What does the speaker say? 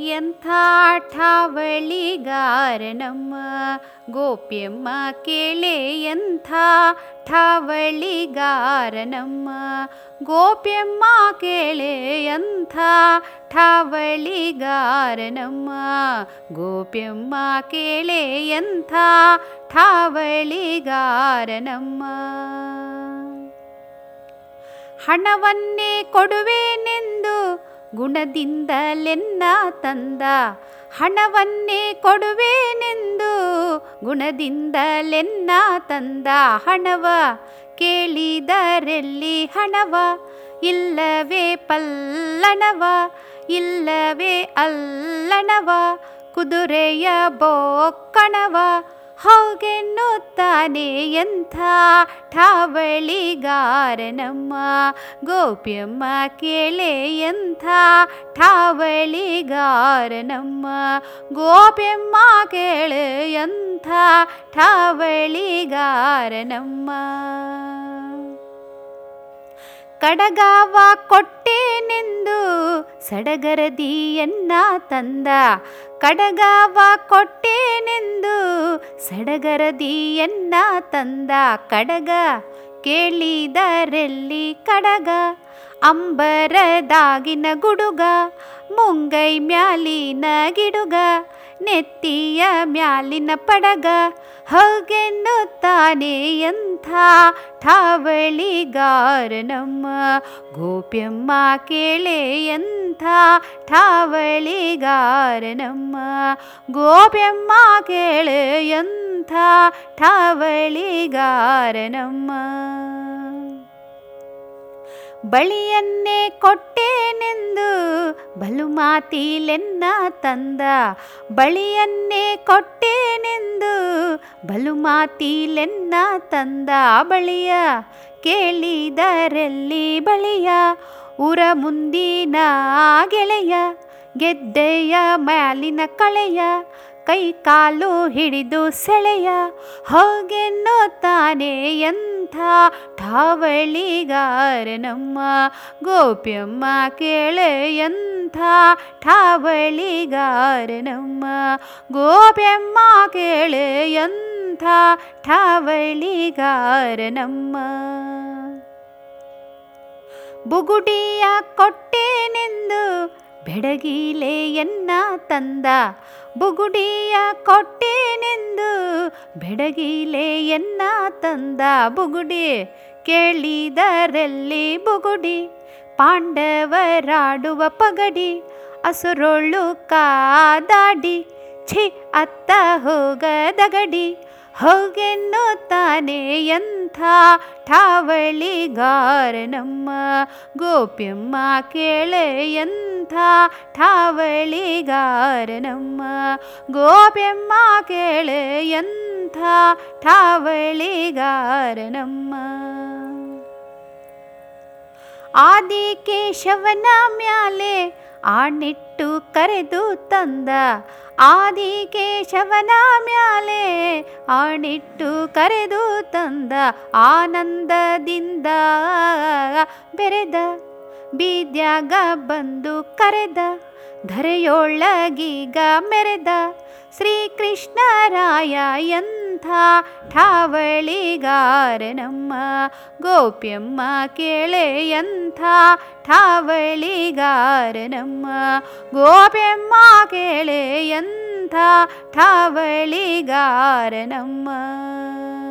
ಎಂಥ ಠಾವಳಿಗಾರನಮ್ಮ ಗೋಪ್ಯಮ್ಮ ಕೇಳೆ ಎಂಥ ಠಾವಳಿಗಾರನಮ್ಮ ಗೋಪ್ಯಮ್ಮ ಕೇಳೆ ಎಂಥ ಠಾವಳಿಗಾರನಮ್ಮ ಗೋಪ್ಯಮ್ಮ ಕೇಳೆ ಎಂಥ ಠಾವಳಿಗಾರನಮ್ಮ ಹಣವನ್ನೇ ಕೊಡುವೆನೆಂದು ಗುಣದಿಂದಲೆನ್ನ ತಂದ ಹಣವನ್ನೇ ಕೊಡುವೆನೆಂದು ಗುಣದಿಂದಲೆನ್ನ ತಂದ ಹಣವ ಕೇಳಿದರೆಲ್ಲಿ ಹಣವ ಇಲ್ಲವೇ ಪಲ್ಲಣವ ಇಲ್ಲವೇ ಅಲ್ಲಣವ ಕುದುರೆಯ ಬೋಕ್ಕಣವ ಹೋಗೆನ್ನುತ್ತಾನೆ ಎಂಥ ಠಾವಳಿಗಾರನಮ್ಮ ಗೋಪ್ಯಮ್ಮ ಕೇಳೆ ಎಂಥ ಠಾವಳಿಗಾರನಮ್ಮ ಗೋಪ್ಯಮ್ಮ ಕೇಳೆ ಎಂಥ ಠಾವಳಿಗಾರನಮ್ಮ ಕಡಗಾವ ಕೊಟ್ಟೇನೆಂದು ಸಡಗರದಿಯನ್ನ ತಂದ ಕಡಗಾವ ಕೊಟ್ಟೇನೆಂದು ಸಡಗರದಿಯನ್ನ ತಂದ ಕಡಗ ಕೇಳಿದರೆಲ್ಲಿ ಕಡಗ ಅಂಬರದಾಗಿನ ಗುಡುಗ ಮುಂಗೈ ಮ್ಯಾಲಿನ ಗಿಡುಗ ನೆತ್ತಿಯ ಮ್ಯಾಲಿನ ಪಡಗ ಹೋಗೆನ್ನುತ್ತಾನೆ ಎಂಥ ಠಾವಳಿಗಾರನಮ್ಮ ಗೋಪ್ಯಮ್ಮ ಕೇಳೆ ಎಂಥ ಠಾವಳಿಗಾರನಮ್ಮ ಗೋಪ್ಯಮ್ಮ ಕೇಳೆ ಎಂಥ ಠಾವಳಿಗಾರನಮ್ಮ ಬಳಿಯನ್ನೇ ಕೊಟ್ಟೇನೆಂದು ಬಲು ಮಾತಿಲೆನ್ನ ತಂದ ಬಳಿಯನ್ನೇ ಕೊಟ್ಟೇನೆಂದು ಬಲು ಮಾತಿಲೆನ್ನ ತಂದ ಬಳಿಯ ಕೇಳಿದರೆಲ್ಲಿ ಬಳಿಯ ಉರ ಮುಂದಿನ ಗೆಳೆಯ ಗೆದ್ದೆಯ ಮ್ಯಾಲಿನ ಕಳೆಯ ಕೈ ಕಾಲು ಹಿಡಿದು ಸೆಳೆಯ ಹೋಗೆನ್ನುತ್ತಾನೆ ಎಂಥ ಠಾವಳಿಗಾರನಮ್ಮ ಗೋಪ್ಯಮ್ಮ ಕೇಳೆ ಎಂಥ ಠಾವಳಿಗಾರನಮ್ಮ ಗೋಪ್ಯಮ್ಮ ಕೇಳೆ ಎಂಥ ಠಾವಳಿಗಾರನಮ್ಮ ಬುಗುಡಿಯ ಕೊಟ್ಟೇನೆಂದು ಬೆಡಗಿಲೆಯನ್ನ ತಂದ ಬುಗುಡಿಯ ಕೊಟ್ಟೇನೆಂದು ಬೆಡಗಿಲೆಯನ್ನ ತಂದ ಬುಗುಡಿ ಕೇಳಿದರಲ್ಲಿ ಬುಗುಡಿ ಪಾಂಡವರಾಡುವ ಪಗಡಿ ಅಸುರೊಳ್ಳು ಕಾದಾಡಿ ಛಿ ಅತ್ತ ಹೋಗದಗಡಿ ಹೋಗೆನ್ನುತ್ತಾನೆ ಎಂಥ ಠಾವಳಿಗಾರನಮ್ಮ ಗೋಪ್ಯಮ್ಮ ಕೇಳೆ ಎಂಥ ಠಾವಳಿಗಾರನಮ್ಮ ಗೋಪ್ಯಮ್ಮ ಕೇಳೆ ಎಂಥ ಠಾವಳಿಗಾರನಮ್ಮ ಆದಿಕೇಶವನ ಮ್ಯಾಲೆ ಆಣಿಟ್ಟು ಕರೆದು ತಂದ ಆದಿಕೇಶವನ ಮ್ಯಾಲೆ ಆಣಿಟ್ಟು ಕರೆದು ತಂದ ಆನಂದದಿಂದ ಬೆರೆದ ಬೀದ್ಯಾಗ ಬಂದು ಕರೆದ ಧರೆಯೊಳಗೀಗ ಮೆರೆದ ಶ್ರೀಕೃಷ್ಣರಾಯ ಎಂಥ ಠಾವಳಿಗಾರನಮ್ಮ ಗೋಪ್ಯಮ್ಮ ಕೇಳೆ ಎಂಥ ಠಾವಳಿಗಾರನಮ್ಮ ಗೋಪ್ಯಮ್ಮ ಕೇಳೆ ಎಂಥ ಠಾವಳಿಗಾರನಮ್ಮ